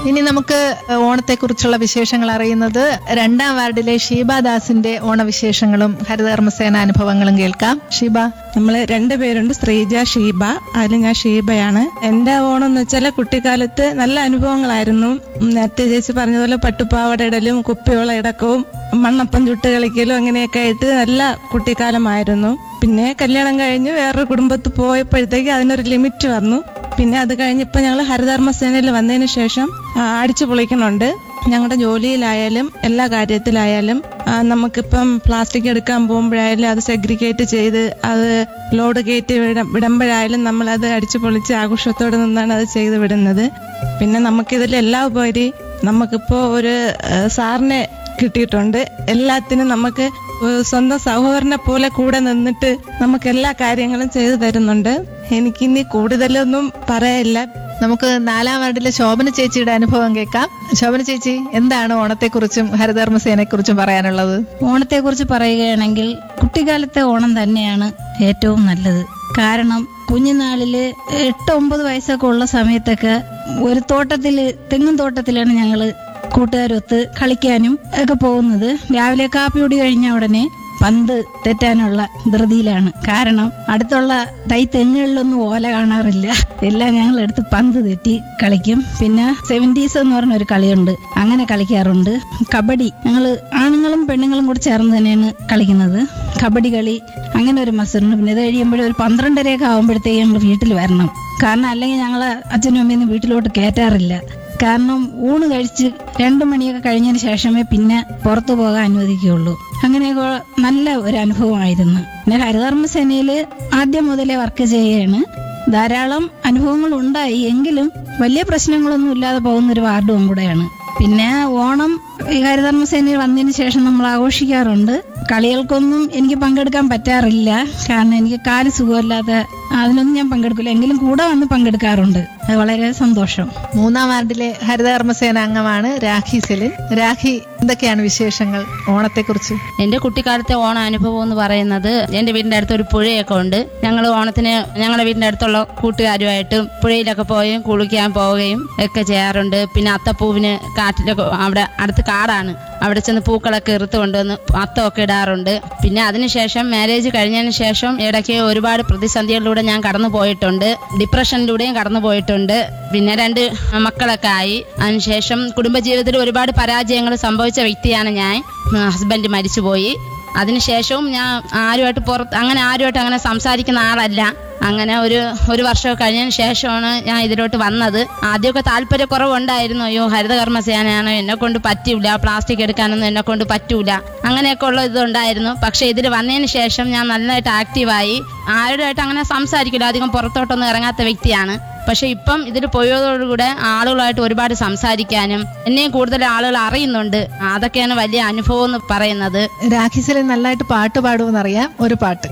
ഇനി നമുക്ക് ഓണത്തെക്കുറിച്ചുള്ള വിശേഷങ്ങൾ അറിയുന്നത് രണ്ടാം വാർഡിലെ ഷീബാദാസിന്റെ ഓണവിശേഷങ്ങളും ഹരിതകർമ്മസേന അനുഭവങ്ങളും കേൾക്കാം ഷീബ നമ്മൾ രണ്ടുപേരുണ്ട് ശ്രീജ ഷീബ അതിൽ ഞാൻ ഷീബയാണ് എന്റെ ഓണം എന്ന് വെച്ചാൽ കുട്ടിക്കാലത്ത് നല്ല അനുഭവങ്ങളായിരുന്നു ഉം, നേരത്തെ ചേച്ചി പറഞ്ഞതുപോലെ പട്ടുപാവട ഇടലും കുപ്പിവള ഇടക്കവും മണ്ണപ്പം ചുട്ട് കളിക്കലും അങ്ങനെയൊക്കെ ആയിട്ട് നല്ല കുട്ടിക്കാലമായിരുന്നു പിന്നെ കല്യാണം കഴിഞ്ഞ് വേറൊരു കുടുംബത്തിൽ പോയപ്പോഴത്തേക്ക് അതിനൊരു ലിമിറ്റ് വന്നു പിന്നെ അത് കഴിഞ്ഞ് ഇപ്പൊ ഞങ്ങൾ ഹരിതകർമ്മ സേനയിൽ വന്നതിന് ശേഷം ആ, അടിച്ചു പൊളിക്കുന്നുണ്ട് ഞങ്ങളുടെ ജോലിയിലായാലും എല്ലാ കാര്യത്തിലായാലും ആ, നമുക്കിപ്പം പ്ലാസ്റ്റിക് എടുക്കാൻ പോകുമ്പോഴായാലും അത് സെഗ്രിഗേറ്റ് ചെയ്ത് അത് ലോഡ് കയറ്റി വിട വിടുമ്പോഴായാലും നമ്മളത് അടിച്ചു പൊളിച്ച് ആഘോഷത്തോടെ നിന്നാണ് അത് ചെയ്ത് വിടുന്നത് പിന്നെ നമുക്കിതിൽ എല്ലാം ഉപരി നമുക്കിപ്പോൾ ഒരു ആ, സാറിനെ കിട്ടിയിട്ടുണ്ട് എല്ലാത്തിനും നമുക്ക് ഒരു സ്വന്തം സഹോദരനെ പോലെ കൂടെ നിന്നിട്ട് നമുക്ക് എല്ലാ കാര്യങ്ങളും ചെയ്തു തരുന്നുണ്ട് എനിക്കിനി കൂടുതലൊന്നും പറയാനില്ല നമുക്ക് നാലാം വാർഡിലെ ശോഭന ചേച്ചിയുടെ അനുഭവം കേൾക്കാം ശോഭന ചേച്ചി എന്താണ് ഓണത്തെക്കുറിച്ചും ഹരിതകർമ്മസേനയെക്കുറിച്ചും പറയാനുള്ളത് ഓണത്തെക്കുറിച്ച് പറയുകയാണെങ്കിൽ കുട്ടിക്കാലത്തെ ഓണം തന്നെയാണ് ഏറ്റവും നല്ലത് കാരണം കുഞ്ഞുനാളില് എട്ട് ഒമ്പത് വയസ്സൊക്കെ ഉള്ള സമയത്തൊക്കെ ഒരു തോട്ടത്തില് തെങ്ങും തോട്ടത്തിലാണ് ഞങ്ങള് കൂട്ടുകാരൊത്ത് കളിക്കാനും ഒക്കെ പോകുന്നത് രാവിലെ കാപ്പി കുടി കഴിഞ്ഞ ഉടനെ പന്ത് തെറ്റാനുള്ള ധൃതിയിലാണ് കാരണം അടുത്തുള്ള തൈ തെങ്ങുകളിലൊന്നും ഓല കാണാറില്ല എല്ലാം ഞങ്ങൾ എടുത്ത് പന്ത് തെറ്റി കളിക്കും പിന്നെ സെവൻറ്റീസ് എന്ന് പറഞ്ഞ ഒരു കളിയുണ്ട് അങ്ങനെ കളിക്കാറുണ്ട് കബഡി ഞങ്ങൾ ആണുങ്ങളും പെണ്ണുങ്ങളും കൂടി ചേർന്ന് തന്നെയാണ് കളിക്കുന്നത് കബഡി കളി അങ്ങനെ ഒരു മത്സരമുണ്ട് പിന്നെ ഇത് കഴിയുമ്പോഴും ഒരു പന്ത്രണ്ടരയൊക്കെ ആകുമ്പോഴത്തേക്ക് ഞങ്ങൾ വീട്ടിൽ വരണം കാരണം അല്ലെങ്കിൽ ഞങ്ങൾ അച്ഛനും അമ്മയൊന്നും വീട്ടിലോട്ട് കയറ്റാറില്ല കാരണം ഊണ് കഴിച്ച് രണ്ടു മണിയൊക്കെ കഴിഞ്ഞതിന് ശേഷമേ പിന്നെ പുറത്തു പോകാൻ അനുവദിക്കുകയുള്ളൂ അങ്ങനെയൊക്കെ നല്ല ഒരു അനുഭവമായിരുന്നു പിന്നെ ഹരിതകർമ്മസേനയിൽ ആദ്യം മുതലേ വർക്ക് ചെയ്യുകയാണ് ധാരാളം അനുഭവങ്ങൾ ഉണ്ടായി എങ്കിലും വലിയ പ്രശ്നങ്ങളൊന്നും ഇല്ലാതെ പോകുന്ന ഒരു വാർഡും കൂടെയാണ് പിന്നെ ഓണം ഈ ഹരിതകർമ്മസേനയിൽ വന്നതിന് ശേഷം നമ്മൾ ആഘോഷിക്കാറുണ്ട് കളികൾക്കൊന്നും എനിക്ക് പങ്കെടുക്കാൻ പറ്റാറില്ല കാരണം എനിക്ക് കാല് സുഖമില്ലാത്ത അതിനൊന്നും ഞാൻ പങ്കെടുക്കില്ല എങ്കിലും കൂടെ വന്ന് പങ്കെടുക്കാറുണ്ട് അത് വളരെ സന്തോഷം മൂന്നാം വാർഡിലെ ഹരിതകർമ്മസേന അംഗമാണ് രാഖി സെലിൻ രാഖി എന്തൊക്കെയാണ് വിശേഷങ്ങൾ ഓണത്തെക്കുറിച്ച് എന്റെ കുട്ടിക്കാലത്തെ ഓണ അനുഭവം എന്ന് പറയുന്നത് എന്റെ വീടിന്റെ അടുത്ത് ഒരു പുഴയൊക്കെ ഉണ്ട് ഞങ്ങൾ ഓണത്തിന് ഞങ്ങളുടെ വീടിന്റെ അടുത്തുള്ള കൂട്ടുകാരുമായിട്ട് പുഴയിലൊക്കെ പോയും കുളിക്കാൻ പോവുകയും ഒക്കെ ചെയ്യാറുണ്ട് പിന്നെ അത്തപ്പൂവിന് കാട്ടിലൊക്കെ അവിടെ അടുത്ത് കാടാണ് അവിടെ ചെന്ന് പൂക്കളൊക്കെ ഇറുത്ത് കൊണ്ടുവന്ന് അത്തമൊക്കെ ഇടാറുണ്ട് പിന്നെ അതിനുശേഷം മാരേജ് കഴിഞ്ഞതിന് ശേഷം ഇടയ്ക്ക് ഒരുപാട് പ്രതിസന്ധികളിലൂടെ ഞാൻ കടന്നു പോയിട്ടുണ്ട് ഡിപ്രഷനിലൂടെയും കടന്നു പോയിട്ടുണ്ട് പിന്നെ രണ്ട് മക്കളൊക്കെ ആയി അതിനുശേഷം കുടുംബജീവിതത്തിൽ ഒരുപാട് പരാജയങ്ങൾ സംഭവിച്ച വ്യക്തിയാണ് ഞാൻ ഹസ്ബൻഡ് മരിച്ചുപോയി അതിനുശേഷവും ഞാൻ ആരുമായിട്ട് പുറത്ത് അങ്ങനെ ആരുമായിട്ട് അങ്ങനെ സംസാരിക്കുന്ന ആളല്ല അങ്ങനെ ഒരു ഒരു വർഷം കഴിഞ്ഞതിന് ശേഷമാണ് ഞാൻ ഇതിലോട്ട് വന്നത് ആദ്യമൊക്കെ താല്പര്യക്കുറവുണ്ടായിരുന്നു അയ്യോ ഹരിതകർമ്മ സേനയാണ് എന്നെ കൊണ്ട് പറ്റൂല പ്ലാസ്റ്റിക് എടുക്കാനൊന്നും എന്നെ കൊണ്ട് പറ്റൂല അങ്ങനെയൊക്കെ ഉള്ള ഇതുണ്ടായിരുന്നു പക്ഷെ ഇതിൽ വന്നതിന് ശേഷം ഞാൻ നന്നായിട്ട് ആക്റ്റീവായി ആരുമായിട്ട് അങ്ങനെ സംസാരിക്കില്ല അധികം പുറത്തോട്ടൊന്നും ഇറങ്ങാത്ത വ്യക്തിയാണ് പക്ഷെ ഇപ്പം ഇതിൽ പോയതോടുകൂടെ ആളുകളായിട്ട് ഒരുപാട് സംസാരിക്കാനും എന്നെയും കൂടുതൽ ആളുകൾ അറിയുന്നുണ്ട് അതൊക്കെയാണ് വലിയ അനുഭവം എന്ന് പറയുന്നത് രാഖി സെലിൻ നല്ലതായിട്ട് പാട്ട് പാടുമെന്നറിയാം ഒരു പാട്ട്